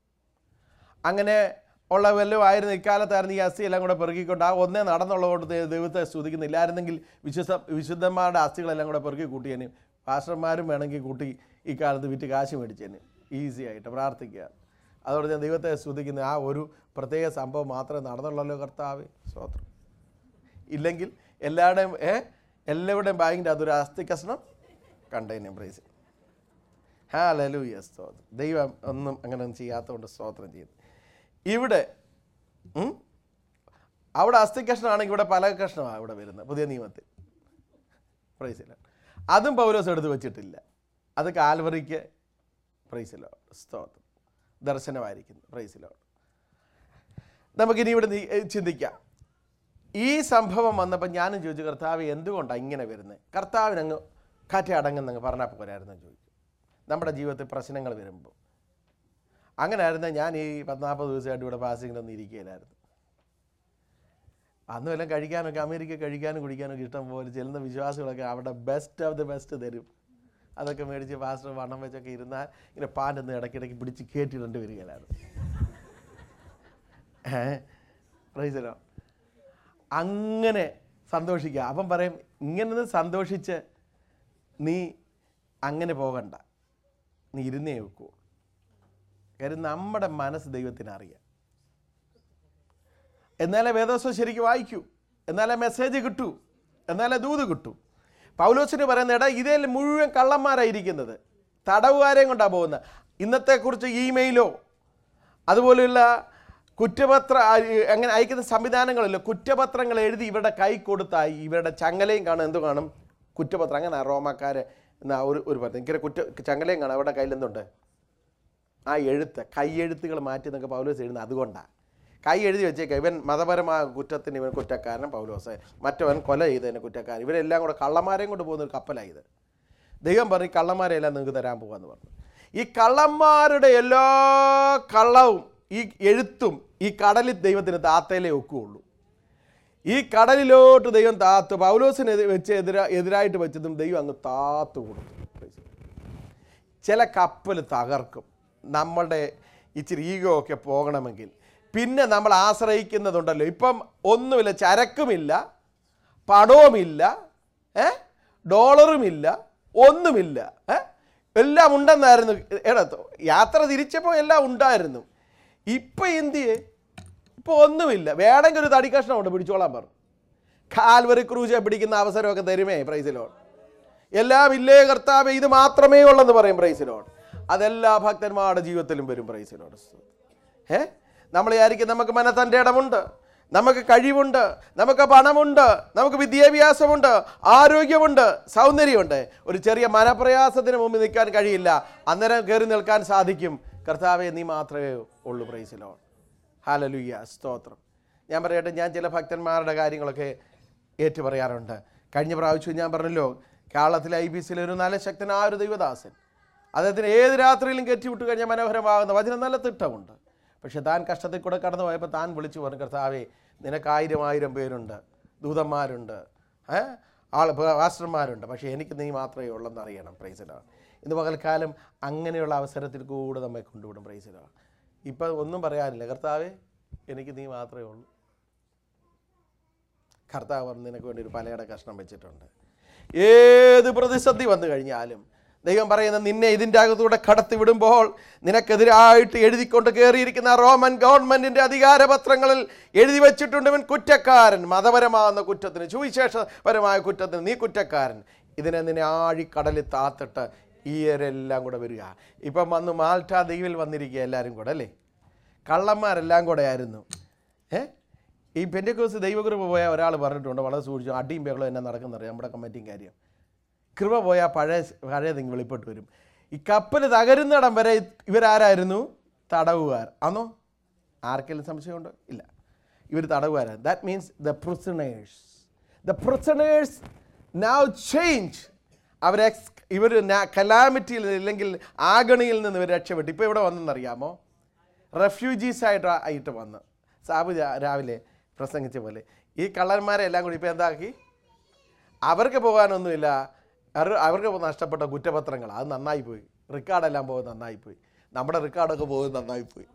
അങ്ങനെ ഉള്ള വല്ലതും ആയിരുന്നു ഇക്കാലത്തായിരുന്നു ഈ അസ്ഥി എല്ലാം കൂടെ പെറുക്കിക്കൊണ്ട് ആ ഒന്നേ നടന്നുള്ളതുകൊണ്ട് ദൈ- ദൈവത്തെ സ്തുതിക്കുന്നില്ലായിരുന്നെങ്കിൽ വിശ്വസ വിശുദ്ധന്മാരുടെ അസ്ഥികളെല്ലാം കൂടെ പെറുക്കി കൂട്ടിയതിന് പാസ്റ്റർമാരും വേണമെങ്കിൽ കൂട്ടി ഈ കാലത്ത് വിറ്റ് കാശ് മേടിച്ചതിന് ഈസി ആയിട്ട് പ്രാർത്ഥിക്കുക അതോടെ ഞാൻ ദൈവത്തെ സ്തുതിക്കുന്ന ആ ഒരു പ്രത്യേക സംഭവം മാത്രമേ നടന്നുള്ളല്ലോ കർത്താവ് സ്വത്രം ഇല്ലെങ്കിൽ എല്ലാവരുടെയും ഏ എല്ലാവരുടെയും ബാങ്കിൻ്റെ അതൊരു അസ്ഥി കഷ്ണം കണ്ടേനെ പ്രൈസ് ഹാ ലലൂയ സ്തോത്രം ദൈവം ഒന്നും അങ്ങനെ ഒന്നും ചെയ്യാത്തതുകൊണ്ട് സ്തോത്രം ചെയ്യുന്നു ഇവിടെ ഉം, അവിടെ അസ്ഥി കഷ്ണമാണെങ്കിൽ ഇവിടെ പല കഷ്ണമാണ് ഇവിടെ വരുന്നത് പുതിയ നിയമത്തിൽ പ്രൈസില്ല അതും പൗലോസ് എടുത്ത് വെച്ചിട്ടില്ല അത് കാൽവറിക്ക് പ്രൈസിലോ സ്തോത്രം ദർശനമായിരിക്കുന്നു പ്രൈസിലോ നമുക്കിനി ഇവിടെ നി- ഏ, ചിന്തിക്കാം ഈ സംഭവം വന്നപ്പോൾ ഞാനും ചോദിച്ചു കർത്താവ് എന്തുകൊണ്ടാണ് ഇങ്ങനെ വരുന്നത് കർത്താവിനങ്ങ് കാറ്റ് അടങ്ങുന്നങ്ങ് പറഞ്ഞാൽ പോരായിരുന്നു ചോദിച്ചു നമ്മുടെ ജീവിതത്തിൽ പ്രശ്നങ്ങൾ വരുമ്പോൾ അങ്ങനെ ആയിരുന്ന ഞാൻ ഈ പത്നാൽപ്പത് ദിവസമായിട്ട് ഇവിടെ ഫാസിങ്ങിലൊന്നും ഇരിക്കുകയില്ലായിരുന്നു അന്ന് വല്ലതും കഴിക്കാനൊക്കെ അമേരിക്ക കഴിക്കാനും കുടിക്കാനൊക്കെ ഇഷ്ടം പോലെ ചെല്ലുന്ന വിശ്വാസികളൊക്കെ അവിടെ ബെസ്റ്റ് ഓഫ് ദി ബെസ്റ്റ് തരും അതൊക്കെ മേടിച്ച് പാസ്റ്റർ വണ്ണം വെച്ചൊക്കെ ഇരുന്നാൽ ഇങ്ങനെ പാൻ്റൊന്ന് ഇടയ്ക്കിടയ്ക്ക് പിടിച്ച് കയറ്റിയിടേണ്ടി വരികയില്ലായിരുന്നു ഏഹ് പ്രൈസലോ അങ്ങനെ സന്തോഷിക്കുക അപ്പം പറയും ഇങ്ങനെ സന്തോഷിച്ച് നീ അങ്ങനെ പോകണ്ട നീ ഇരുന്നേ വെക്കൂ കാര്യം നമ്മുടെ മനസ്സ് ദൈവത്തിന് അറിയാം എന്നാലേ വേദോസം ശരിക്കും വായിക്കൂ എന്നാലേ മെസ്സേജ് കിട്ടൂ എന്നാലേ ദൂത് കിട്ടൂ പൗലോസിന് പറയുന്ന എടാ ഇതിൽ മുഴുവൻ കള്ളന്മാരായിരിക്കുന്നത് തടവുകാരെയും കൊണ്ടാണ് പോകുന്നത് ഇന്നത്തെക്കുറിച്ച് ഇമെയിലോ അതുപോലെയുള്ള കുറ്റപത്ര ആ- അങ്ങനെ അയക്കുന്ന സംവിധാനങ്ങളില്ല കുറ്റപത്രങ്ങൾ എഴുതി ഇവരുടെ കൈ കൊടുത്തായി ഇവരുടെ ചങ്ങലയും കാണും എന്ത് കാണും കുറ്റപത്രം അങ്ങനെ റോമാക്കാർ എന്നാ ഒരു ഒരു പത്രം ഇങ്ങനെ കുറ്റ ചങ്ങലയും കാണും അവരുടെ കയ്യിൽ എന്തുണ്ട് ആ എഴുത്ത് കൈയെഴുത്തുകൾ മാറ്റി എന്നൊക്കെ പൗലോസ് എഴുതുന്നത് അതുകൊണ്ടാണ് കൈ എഴുതി വെച്ചേക്കാം ഇവൻ മതപരമായ കുറ്റത്തിന് ഇവൻ കുറ്റക്കാരൻ പൗലോസ് മറ്റവൻ കൊല ചെയ്തതിന് കുറ്റക്കാരൻ ഇവരെല്ലാം കൂടെ കള്ളന്മാരെയും കൊണ്ട് പോകുന്ന ഒരു കപ്പലായത് ദൈവം പറഞ്ഞു "ഈ കള്ളന്മാരെ എല്ലാം നിങ്ങൾക്ക് തരാൻ പോകാമെന്ന് പറഞ്ഞു ഈ കള്ളന്മാരുടെ എല്ലാ കള്ളവും ഈ എഴുത്തും ഈ കടലിൽ ദൈവത്തിന് താത്തേലേ ഒക്കുകയുള്ളൂ ഈ കടലിലോട്ട് ദൈവം താത്തു പൗലോസിന് എതി- വെച്ച് എതിരാ എതിരായിട്ട് വെച്ചതും ദൈവം അങ്ങ് താത്തു കൊടുത്തു ചില കപ്പൽ തകർക്കും നമ്മളുടെ ഇച്ചിരി ഈഗോ ഒക്കെ പോകണമെങ്കിൽ പിന്നെ നമ്മൾ ആശ്രയിക്കുന്നതുണ്ടല്ലോ ഇപ്പം ഒന്നുമില്ല ചരക്കുമില്ല പണവുമില്ല ഏ ഡോളറുമില്ല ഒന്നുമില്ല ഏ എല്ലാം ഉണ്ടെന്നായിരുന്നു എടാ യാത്ര തിരിച്ചപ്പോൾ എല്ലാം ഉണ്ടായിരുന്നു ഇപ്പം എന്തിയേ ഇപ്പോൾ ഒന്നുമില്ല വേണമെങ്കിൽ ഒരു തടി കഷ്ണമുണ്ട് പിടിച്ചോളാൻ പറഞ്ഞു കാൽവറി ക്രൂശ പിടിക്കുന്ന അവസരമൊക്കെ തരുമേ പ്രൈസിലോട്ട് എല്ലാം ഇല്ലേ കർത്താവ് ഇത് മാത്രമേ ഉള്ളെന്ന് പറയും പ്രൈസിലോട്ട് അതെല്ലാ ഭക്തന്മാരുടെ ജീവിതത്തിലും വരും പ്രൈസിലോട്ട് ഏ നമ്മൾ വിചാരിക്കും നമുക്ക് മനത്തൻ്റെ ഇടമുണ്ട് നമുക്ക് കഴിവുണ്ട് നമുക്ക് പണമുണ്ട് നമുക്ക് വിദ്യാഭ്യാസമുണ്ട് ആരോഗ്യമുണ്ട് സൗന്ദര്യമുണ്ട് ഒരു ചെറിയ മനപ്രയാസത്തിന് മുമ്പിൽ നിൽക്കാൻ കഴിയില്ല അന്നേരം കയറി നിൽക്കാൻ സാധിക്കും കർത്താവെ നീ മാത്രമേ ഉള്ളൂ പ്രൈസിലോട്ട് ഹാലലുയ്യ സ്തോത്രം ഞാൻ പറയട്ടെ ഞാൻ ചില ഭക്തന്മാരുടെ കാര്യങ്ങളൊക്കെ ഏറ്റു പറയാറുണ്ട് കഴിഞ്ഞ പ്രാവശ്യം ഞാൻ പറഞ്ഞല്ലോ കേരളത്തിലെ ഐ ബി സിയിലെ ഒരു നല്ല ശക്തനായ ഒരു ദൈവദാസൻ അദ്ദേഹത്തിന് ഏത് രാത്രിയിലും കയറ്റി വിട്ട് കഴിഞ്ഞാൽ മനോഹരമാകുന്ന വചനം നല്ല തിട്ടമുണ്ട് പക്ഷെ താൻ കഷ്ടത്തിൽ കൂടെ കടന്നു പോയപ്പോൾ താൻ വിളിച്ചു പറഞ്ഞു കർത്താവേ നിനക്ക് ആയിരം ആയിരം പേരുണ്ട് ദൂതന്മാരുണ്ട് ഏ ആൾ പാസ്റ്റർമാരുണ്ട് പക്ഷേ എനിക്ക് നീ മാത്രമേ ഉള്ളെന്ന് അറിയണം പ്രൈസിലാണ് ഇന്ന് പകൽക്കാലം അങ്ങനെയുള്ള അവസരത്തിൽ കൂടെ നമ്മെ കൊണ്ടുവിടും പ്രൈസിലാണ് ഇപ്പം ഒന്നും പറയാനില്ല കർത്താവേ എനിക്ക് നീ മാത്രമേ ഉള്ളൂ കർത്താവ് പറഞ്ഞ് നിനക്ക് വേണ്ടി ഒരു പലയുടെ കഷ്ണം വെച്ചിട്ടുണ്ട് ഏത് പ്രതിസന്ധി വന്നു കഴിഞ്ഞാലും ദൈവം പറയുന്ന നിന്നെ ഇതിൻ്റെ അകത്തൂടെ കടത്തി വിടുമ്പോൾ നിനക്കെതിരായിട്ട് എഴുതിക്കൊണ്ട് കയറിയിരിക്കുന്ന റോമൻ ഗവൺമെൻറ്റിൻ്റെ അധികാരപത്രങ്ങളിൽ എഴുതി വെച്ചിട്ടുണ്ട് ഇവൻ കുറ്റക്കാരൻ മതപരമാകുന്ന കുറ്റത്തിന് സുവിശേഷപരമായ കുറ്റത്തിന് നീ കുറ്റക്കാരൻ ഇതിനെ നിന്നെ ആഴിക്കടലിൽ താത്തിട്ട് ഈയരെല്ലാം കൂടെ വരിക ഇപ്പം വന്ന് മാൾട്ട ദ്വീപിൽ വന്നിരിക്കുക എല്ലാവരും കൂടെ അല്ലേ കള്ളന്മാരെല്ലാം കൂടെ ആയിരുന്നു ഏ ഈ പെൻറ്റക്കോസ് ദൈവകൃപ പോയ ഒരാൾ പറഞ്ഞിട്ടുണ്ട് വളരെ സൂക്ഷിച്ചു അടിയും ബഹളം എന്നെ നടക്കുന്നറിയാം നമ്മുടെ കമ്മിറ്റിയും കാര്യം കൃപ പോയാൽ പഴയ പഴയ നിങ്ങൾ വെളിപ്പെട്ട് വരും ഈ കപ്പൽ തകരുന്നിടം വരെ ഇവരാരായിരുന്നു തടവുകാർ ആണോ ആർക്കെങ്കിലും സംശയമുണ്ടോ ഇല്ല ഇവർ തടവുകാരാണ് that means the prisoners the prisoners now change അവർ എക്സ് ഇവർ കലാമിറ്റിയിൽ ഇല്ലെങ്കിൽ ആഗണിയിൽ നിന്ന് ഇവർ രക്ഷപ്പെട്ടു ഇപ്പോൾ ഇവിടെ വന്നെന്നറിയാമോ റെഫ്യൂജീസ് ആയിട്ട് ആയിട്ട് വന്ന് സാബു രാ- രാവിലെ പ്രസംഗിച്ച പോലെ ഈ കള്ളന്മാരെ എല്ലാം കൂടി ഇപ്പോൾ എന്താക്കി അവർക്ക് പോകാനൊന്നുമില്ല അവർ- അവർക്ക് നഷ്ടപ്പെട്ട കുറ്റപത്രങ്ങൾ അത് നന്നായി പോയി റെക്കോർഡെല്ലാം പോകുന്നത് നന്നായി പോയി നമ്മുടെ റെക്കോർഡൊക്കെ പോകുന്നത് നന്നായി പോയി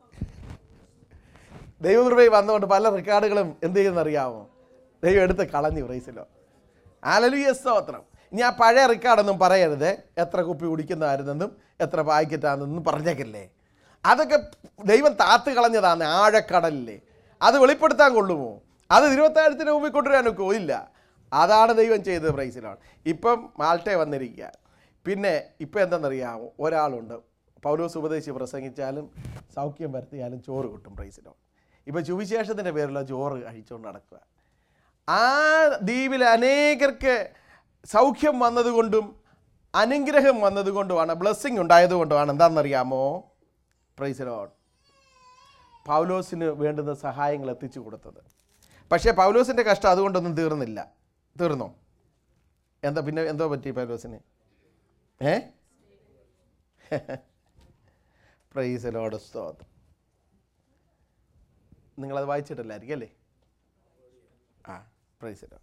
ദൈവകൃപയിൽ വന്നുകൊണ്ട് പല റെക്കോർഡുകളും എന്ത് ചെയ്യുന്നറിയാമോ ദൈവം എടുത്ത് കളഞ്ഞു റൈസിലോ ആലലുയ സ്തോത്രം ഇനി ആ പഴയ റെക്കോർഡൊന്നും പറയരുത് എത്ര കുപ്പി കുടിക്കുന്നതായിരുന്നെന്നും എത്ര പാക്കറ്റാണെന്നും പറഞ്ഞേക്കല്ലേ അതൊക്കെ ദൈവം താത്ത് കളഞ്ഞതാണ് ആഴക്കടലിലെ അത് വെളിപ്പെടുത്താൻ കൊള്ളുമോ അത് ഇരുപത്തായിരത്തിന് മുമ്പിൽ കൊണ്ടുവരാനൊക്കെ ഇല്ല അതാണ് ദൈവം ചെയ്തത് പ്രൈസിലാണ് ഇപ്പം മാൾട്ടെ വന്നിരിക്കുക പിന്നെ ഇപ്പം എന്തെന്നറിയാമോ ഒരാളുണ്ട് പൗലോസ് ഉപദേശിച്ച് പ്രസംഗിച്ചാലും സൗഖ്യം വരുത്തിയാലും ചോറ് കിട്ടും പ്രൈസിലോ ഇപ്പം സുവിശേഷത്തിൻ്റെ പേരിലുള്ള ചോറ് കഴിച്ചുകൊണ്ട് നടക്കുക ആ ദ്വീപിൽ അനേകർക്ക് സൗഖ്യം വന്നതുകൊണ്ടും അനുഗ്രഹം വന്നതുകൊണ്ടുമാണ് ബ്ലെസ്സിങ് ഉണ്ടായതുകൊണ്ടുമാണ് എന്താണെന്നറിയാമോ പ്രൈസ് ലോഡ് പൗലോസിന് വേണ്ടുന്ന സഹായങ്ങൾ എത്തിച്ചു കൊടുത്തത് പക്ഷേ പൗലോസിൻ്റെ കഷ്ടം അതുകൊണ്ടൊന്നും തീർന്നില്ല തീർന്നോ എന്താ പിന്നെ എന്തോ പറ്റി പൗലോസിന് ഏ പ്രൈസ് ലോഡ് സ്തോത്രം നിങ്ങളത് വായിച്ചിട്ടില്ലായിരിക്കും അല്ലേ ആ പ്രൈസിലോ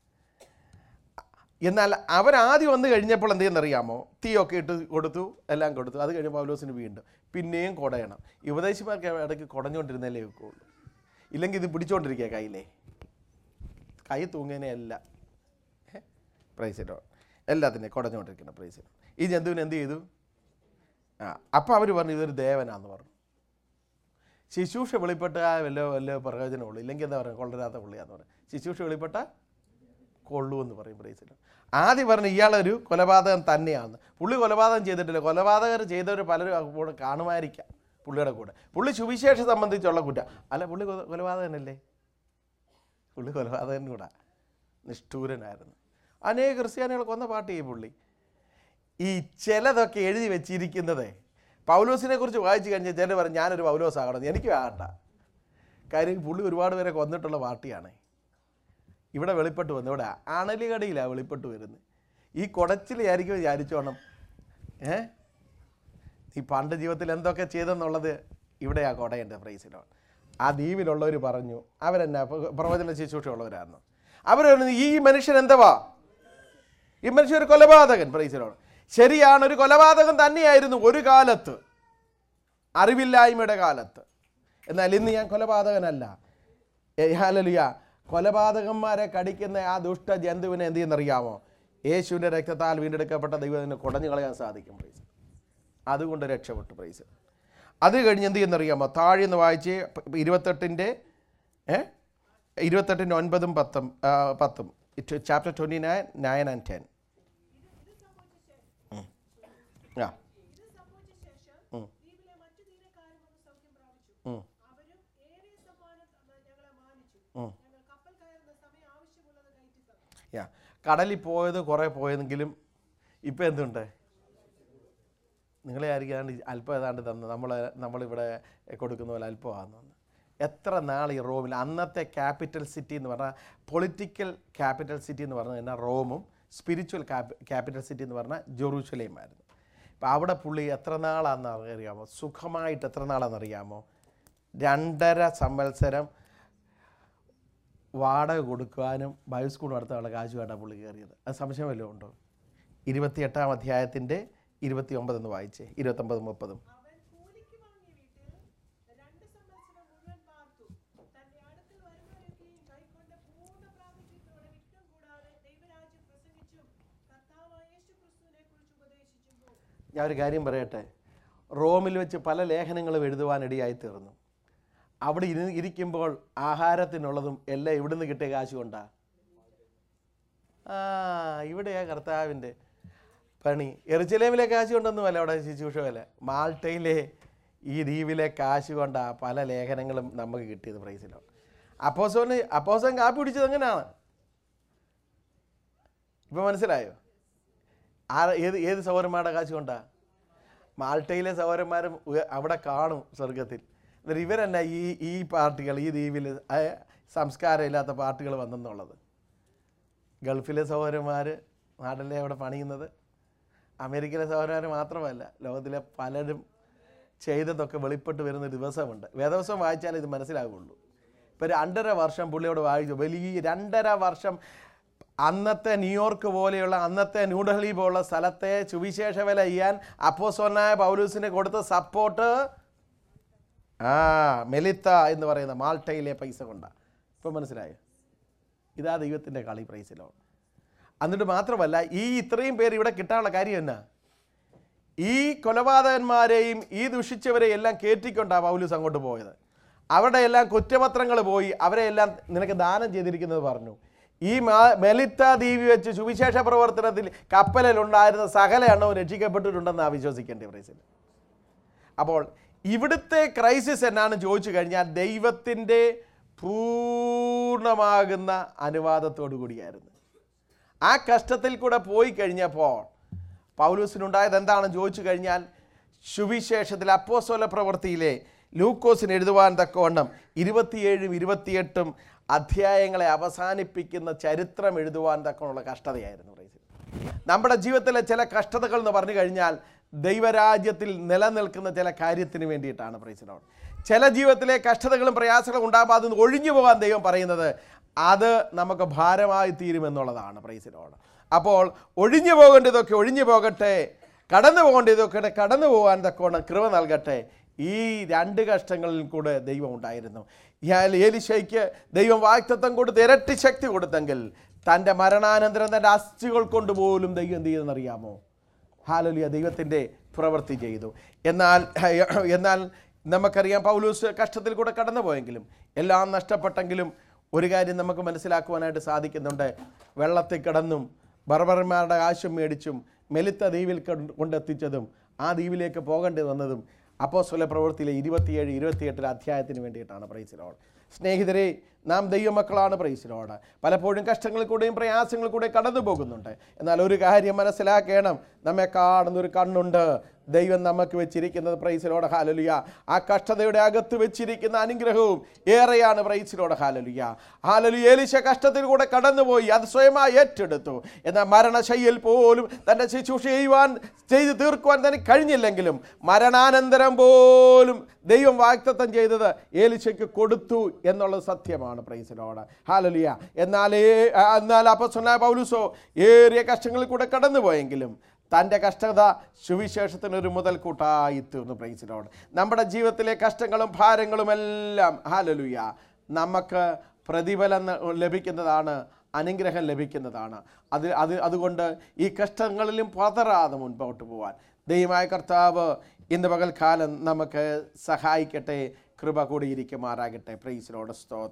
എന്നാൽ അവരാദ്യം വന്നു കഴിഞ്ഞപ്പോൾ എന്ത് ചെയ്യുന്നറിയാമോ തീയൊക്കെ ഇട്ട് കൊടുത്തു എല്ലാം കൊടുത്തു അത് കഴിഞ്ഞ് പൗലോസിന് വീണ്ടും പിന്നെയും കുടയണം ഉപദേശിമാർക്ക് ഇടയ്ക്ക് കുടഞ്ഞുകൊണ്ടിരുന്നല്ലേ വെക്കുള്ളൂ ഇല്ലെങ്കിൽ ഇത് പിടിച്ചുകൊണ്ടിരിക്കുക കയ്യിലേ കൈ തൂങ്ങിയതിനെ അല്ല പ്രൈസിലോ എല്ലാത്തിനെയും കുടഞ്ഞുകൊണ്ടിരിക്കണം പ്രൈസിലോ ഈ ജന്തുവിന് എന്ത് ചെയ്തു ആ അപ്പോൾ അവർ പറഞ്ഞു ഇതൊരു ദേവനാന്ന് പറഞ്ഞു ശിശൂഷ വെളിപ്പെട്ട വല്ല വല്ല പ്രയോജനമുള്ളൂ ഇല്ലെങ്കിൽ എന്താ പറയുക കൊള്ളരാത്ത പുള്ളിയാന്ന് പറയും ശിശൂഷ വെളിപ്പെട്ട കൊള്ളൂ എന്ന് പറയും പ്രൈസിലോ ആദ്യം പറഞ്ഞു ഇയാളൊരു കൊലപാതകം തന്നെയാണ് പുള്ളി കൊലപാതകം ചെയ്തിട്ടില്ല കൊലപാതകർ ചെയ്തവർ പലരും കൂടെ കാണുമായിരിക്കാം പുള്ളിയുടെ കൂടെ പുള്ളി സുവിശേഷം സംബന്ധിച്ചുള്ള കുറ്റം അല്ല പുള്ളി കൊല- കൊലപാതകനല്ലേ പുള്ളി കൊലപാതകൻ കൂടാ നിഷ്ഠൂരനായിരുന്നു അനേക ക്രിസ്ത്യാനികൾ കൊന്ന പാർട്ടി ഈ പുള്ളി ഈ ചിലതൊക്കെ എഴുതി വെച്ചിരിക്കുന്നത് പൗലോസിനെ കുറിച്ച് വായിച്ചു കഴിഞ്ഞാൽ ചിലർ പറയും ഞാനൊരു പൗലോസ് ആകണം എനിക്ക് ആകണ്ട കാര്യം പുള്ളി ഒരുപാട് പേരെ കൊന്നിട്ടുള്ള പാർട്ടിയാണ് ഇവിടെ വെളിപ്പെട്ട് വന്നു ഇവിടെ അണലികടിയിലാണ് വെളിപ്പെട്ട് വരുന്നത് ഈ കുടച്ചിലായിരിക്കും വിചാരിച്ചോണം ഏ ഈ പണ്ട് ജീവിതത്തിൽ എന്തൊക്കെ ചെയ്തെന്നുള്ളത് ഇവിടെയാ കൊടയൻ്റെ പ്രൈസിലാണ് ആ ദ്വീപിലുള്ളവർ പറഞ്ഞു അവരെന്നാ പ്ര- പ്രവചന ശുശ്രൂഷയുള്ളവരായിരുന്നു അവർ പറഞ്ഞു ഈ മനുഷ്യൻ എന്തുവാ ഈ മനുഷ്യൻ ഒരു കൊലപാതകൻ പ്രൈസിലാണ് ശരിയാണ് ഒരു കൊലപാതകൻ തന്നെയായിരുന്നു ഒരു കാലത്ത് അറിവില്ലായ്മയുടെ കാലത്ത് എന്നാൽ ഇന്ന് ഞാൻ കൊലപാതകനല്ല ഹാലലിയ കൊലപാതകന്മാരെ കടിക്കുന്ന ആ ദുഷ്ട ജന്തുവിനെ എന്ത് ചെയ്യുന്നറിയാമോ യേശുവിൻ്റെ രക്തത്താൽ വീണ്ടെടുക്കപ്പെട്ട ദൈവത്തിന് കുടഞ്ഞു കളയാൻ സാധിക്കും പ്രൈസ് അതുകൊണ്ട് രക്ഷപ്പെട്ടു പ്രൈസ് അത് കഴിഞ്ഞ് എന്ത് ചെയ്യുന്നറിയാമോ താഴെ നിന്ന് വായിച്ച് ഇരുപത്തെട്ടിൻ്റെ ഏ ഇരുപത്തെട്ടിൻ്റെ ഒൻപതും പത്തും ആ, പത്തും chapter twenty nine nine and ten ആ ഇത് സംഭവിച്ച ശേഷം ഉം. ദ്വീപിലെ മറ്റു ദീനക്കാരും വന്ന് സൗഖ്യം പ്രാപിച്ചു ഉം. അവരും ഏറെ സമ്മാനം തന്ന് ഞങ്ങളെ മാനിച്ചു ഉം. ഞങ്ങൾ കപ്പൽ കയറുന്ന സമയം ആവശ്യമുള്ളത് കയറ്റി തന്നു യാ കടലിൽ പോയത് കുറേ പോയെങ്കിലും ഇപ്പം എന്തുണ്ട് നിങ്ങളെ ആയിരിക്കാണ്ട് അല്പം ഏതാണ്ട് തന്നു നമ്മൾ നമ്മളിവിടെ കൊടുക്കുന്ന പോലെ അല്പമാണെന്ന് തോന്നുന്നു എത്ര നാൾ ഈ റോമിൽ അന്നത്തെ ക്യാപിറ്റൽ സിറ്റി എന്ന് പറഞ്ഞാൽ പൊളിറ്റിക്കൽ ക്യാപിറ്റൽ സിറ്റി എന്ന് പറഞ്ഞാൽ എന്നാൽ റോമും സ്പിരിച്വൽ ക്യാപിറ്റൽ സിറ്റി എന്ന് പറഞ്ഞാൽ ജെറൂസലേമായിരുന്നു അപ്പോൾ അവിടെ പുള്ളി എത്ര നാളാണെന്ന് അറിയാമോ സുഖമായിട്ട് എത്ര നാളാണെന്നറിയാമോ രണ്ടര സംവത്സരം വാടക കൊടുക്കാനും ബൈബിൾ സ്കൂൾ നടത്താനുള്ള കാശുമായിട്ടാണ് പുള്ളി കയറിയത് അത് സംശയം വല്ലതും ഉണ്ടോ ഇരുപത്തിയെട്ടാം അധ്യായത്തിൻ്റെ ഇരുപത്തി ഒമ്പതെന്ന് വായിച്ചേ ഇരുപത്തൊമ്പതും മുപ്പതും അവൻ കൂലിക്ക് വാങ്ങിയ വീട്ടിൽ രണ്ട് സംവത്സരം മുഴുവൻ പാർത്തു തന്റെ അടുക്കൽ വരുന്നവരൊക്കെയും കൈക്കൊണ്ട് പൂർണ്ണ പ്രാപിത്യത്തോടെ വിട്ടും കൂടാതെ ദൈവരാജ്യം പ്രസംഗിച്ചും കർത്താവായ യേശു ക്രിസ്തുവിനെ കുറിച്ച് ഉപദേശിച്ചും പോയി ഞാൻ ഒരു കാര്യം പറയട്ടെ റോമിൽ വെച്ച് പല ലേഖനങ്ങളും എഴുതുവാനിടയായി തീർന്നു അവിടെ ഇരു ഇരിക്കുമ്പോൾ ആഹാരത്തിനുള്ളതും എല്ലാം ഇവിടുന്ന് കിട്ടിയ കാശ് കൊണ്ടാ ആ ഇവിടെയാ കർത്താവിൻ്റെ പണി എറിച്ചലേമിലെ കാശ് കൊണ്ടൊന്നുമല്ല അവിടെ ശുശ്രൂഷ വില മാൾട്ടയിലെ ഈ ദ്വീപിലെ കാശ് കൊണ്ടാ പല ലേഖനങ്ങളും നമുക്ക് കിട്ടിയത് പ്രൈസിലോ അപ്പോസോന് അപ്പോസോൻ കാപ്പി പിടിച്ചത് എങ്ങനെയാണ് ഇപ്പം മനസ്സിലായോ ആ ഏത് ഏത് സൗരന്മാരുടെ കാശ് കൊണ്ടാ മാൾട്ടയിലെ സൗരന്മാരും ഉയ- അവിടെ കാണും സ്വർഗത്തിൽ എന്നിട്ട് ഇവരെന്നാ ഈ ഈ പാർട്ടികൾ ഈ ദ്വീപിൽ സംസ്കാരമില്ലാത്ത പാർട്ടികൾ വന്നെന്നുള്ളത് ഗൾഫിലെ സഹോദരന്മാർ നാട്ടിലെ അവിടെ പണിയുന്നത് അമേരിക്കയിലെ സഹോദരന്മാർ മാത്രമല്ല ലോകത്തിലെ പലരും ചെയ്തതൊക്കെ വെളിപ്പെട്ട് വരുന്ന ഒരു ദിവസമുണ്ട് വേദവസം വായിച്ചാലേ ഇത് മനസ്സിലാകുള്ളൂ ഇപ്പോൾ രണ്ടര വർഷം പുള്ളിയോട് വായിച്ചു വലിയ രണ്ടര വർഷം അന്നത്തെ ന്യൂയോർക്ക് പോലെയുള്ള അന്നത്തെ ന്യൂഡൽഹി പോലുള്ള സ്ഥലത്തെ സുവിശേഷ വില ചെയ്യാൻ അപ്പോസോനായ പൗലൂസിന് കൊടുത്ത സപ്പോർട്ട് ആ മെലിത്ത എന്ന് പറയുന്ന മാൾട്ടയിലെ പൈസ കൊണ്ടാണ് ഇപ്പം മനസ്സിലായോ ഇതാ ദൈവത്തിൻ്റെ കളി പ്രൈസിലോ എന്നിട്ട് മാത്രമല്ല ഈ ഇത്രയും പേര് ഇവിടെ കിട്ടാനുള്ള കാര്യം എന്നാ ഈ കൊലപാതകന്മാരെയും ഈ ദുഷിച്ചവരെയും എല്ലാം കയറ്റിക്കൊണ്ടാണ് പൗലൂസ് അങ്ങോട്ട് പോയത് അവരുടെ എല്ലാം കുറ്റപത്രങ്ങൾ പോയി അവരെ എല്ലാം നിനക്ക് ദാനം ചെയ്തിരിക്കുന്നത് പറഞ്ഞു ഈ മാ- മെലിത്ത ദ്വീപി വെച്ച് സുവിശേഷ പ്രവർത്തനത്തിൽ കപ്പലിലുണ്ടായിരുന്ന സകല എണ്ണവും രക്ഷിക്കപ്പെട്ടിട്ടുണ്ടെന്നാണ് വിശ്വസിക്കേണ്ടത് പ്രൈസിൽ അപ്പോൾ ഇവിടുത്തെ ക്രൈസിസ് എന്നാണ് ചോദിച്ചു കഴിഞ്ഞാൽ ദൈവത്തിൻ്റെ പൂർണ്ണമാകുന്ന അനുവാദത്തോടു കൂടിയായിരുന്നു ആ കഷ്ടത്തിൽ കൂടെ പോയി കഴിഞ്ഞപ്പോൾ പൗലൂസിനുണ്ടായത് എന്താണെന്ന് ചോദിച്ചു കഴിഞ്ഞാൽ സുവിശേഷത്തിൽ അപ്പോസ്തല പ്രവൃത്തിയിലെ ലൂക്കോസിന് എഴുതുവാൻ തക്കവണ്ണം ഇരുപത്തിയേഴും ഇരുപത്തിയെട്ടും അധ്യായങ്ങളെ അവസാനിപ്പിക്കുന്ന ചരിത്രം എഴുതുവാൻ തക്കമുള്ള കഷ്ടതയായിരുന്നു പ്രൈസിൽ നമ്മുടെ ജീവിതത്തിലെ ചില കഷ്ടതകൾ എന്ന് പറഞ്ഞു കഴിഞ്ഞാൽ ദൈവരാജ്യത്തിൽ നിലനിൽക്കുന്ന ചില കാര്യത്തിന് വേണ്ടിയിട്ടാണ് പ്രൈസിലോട് ചില ജീവിതത്തിലെ കഷ്ടതകളും പ്രയാസങ്ങളും ഉണ്ടാകാതെ നിന്ന് ഒഴിഞ്ഞു പോകാൻ ദൈവം പറയുന്നത് അത് നമുക്ക് ഭാരമായി തീരുമെന്നുള്ളതാണ് പ്രൈസിലോട് അപ്പോൾ ഒഴിഞ്ഞു പോകേണ്ടതൊക്കെ ഒഴിഞ്ഞു പോകട്ടെ കടന്നു പോകേണ്ടതൊക്കെ കടന്നു പോകാൻ തക്കോണം കൃപ നൽകട്ടെ ഈ രണ്ട് കഷ്ടങ്ങളിൽ കൂടെ ദൈവം ഉണ്ടായിരുന്നു ഇയാൾ ഏലിശയ്ക്ക് ദൈവം വാക്തത്വം കൊടുത്ത് ഇരട്ടി ശക്തി കൊടുത്തെങ്കിൽ തൻ്റെ മരണാനന്തരം തൻ്റെ അസ്ഥികൾ കൊണ്ടുപോലും ദൈവം എന്ത് ചെയ്തെന്നറിയാമോ ഹാലലിയ ദൈവത്തിൻ്റെ പ്രവൃത്തി ചെയ്തു എന്നാൽ എന്നാൽ നമുക്കറിയാം പൗലൂസ് കഷ്ടത്തിൽ കൂടെ കടന്നു പോയെങ്കിലും എല്ലാം നഷ്ടപ്പെട്ടെങ്കിലും ഒരു കാര്യം നമുക്ക് മനസ്സിലാക്കുവാനായിട്ട് സാധിക്കുന്നുണ്ട് വെള്ളത്തിൽ കിടന്നും ബർബർമാരുടെ ആശം മേടിച്ചും മെലിത്ത ദ്വീപിൽ കൊണ്ട് കൊണ്ടെത്തിച്ചതും ആ ദ്വീപിലേക്ക് പോകേണ്ടി വന്നതും അപ്പോസ്വല പ്രവൃത്തിയിലെ ഇരുപത്തിയേഴ് ഇരുപത്തിയെട്ടിലെ അധ്യായത്തിന് വേണ്ടിയിട്ടാണ് പ്രൈസിലോട് സ്നേഹിതരെ നാം ദൈവമക്കളാണ് പ്രൈസിലോട് പലപ്പോഴും കഷ്ടങ്ങളിൽ കൂടെയും പ്രയാസങ്ങളിൽ കൂടെയും കടന്നു പോകുന്നുണ്ട് എന്നാൽ ഒരു കാര്യം മനസ്സിലാക്കണം നമ്മെ കാണുന്നൊരു കണ്ണുണ്ട് ദൈവം നമുക്ക് വെച്ചിരിക്കുന്നത് പ്രൈസിലോട് ഹാലലുയ ആ കഷ്ടതയുടെ അകത്ത് വെച്ചിരിക്കുന്ന അനുഗ്രഹവും ഏറെയാണ് പ്രൈസിലോട് ഹാലലുയ ഹാലലു ഏലിശ കഷ്ടത്തിൽ കൂടെ കടന്നുപോയി അത് സ്വയമായി ഏറ്റെടുത്തു എന്നാൽ മരണശയ്യയിൽ പോലും തൻ്റെ ശുശ്രൂഷ ചെയ്യുവാൻ ചെയ്ത് തീർക്കുവാൻ തനിക്ക് കഴിഞ്ഞില്ലെങ്കിലും മരണാനന്തരം പോലും ദൈവം വാക്തത്വം ചെയ്തത് ഏലിശയ്ക്ക് കൊടുത്തു എന്നുള്ളത് സത്യമാണ് പ്രൈസിലോട് ഹാലലിയ എന്നാൽ ഏ- എന്നാൽ അപ്പസ്വനായ പൗലുസോ ഏറിയ കഷ്ടങ്ങളിൽ കൂടെ കടന്നുപോയെങ്കിലും തൻ്റെ കഷ്ടത സുവിശേഷത്തിനൊരു മുതൽക്കൂട്ടായി തീർന്നു പ്രൈസിലോട് നമ്മുടെ ജീവിതത്തിലെ കഷ്ടങ്ങളും ഭാരങ്ങളും എല്ലാം ഹാലലുയ നമുക്ക് പ്രതിഫലം ന- ലഭിക്കുന്നതാണ് അനുഗ്രഹം ലഭിക്കുന്നതാണ് അത് അത് അതുകൊണ്ട് ഈ കഷ്ടങ്ങളിലും പതറാതെ മുൻപോട്ട് പോവാൻ ദൈവമായ കർത്താവ് ഇന്ന് പകൽക്കാലം നമുക്ക് സഹായിക്കട്ടെ കൃപ കൂടിയിരിക്കുമാറാകട്ടെ പ്രൈസിലോട് സ്തോത്രം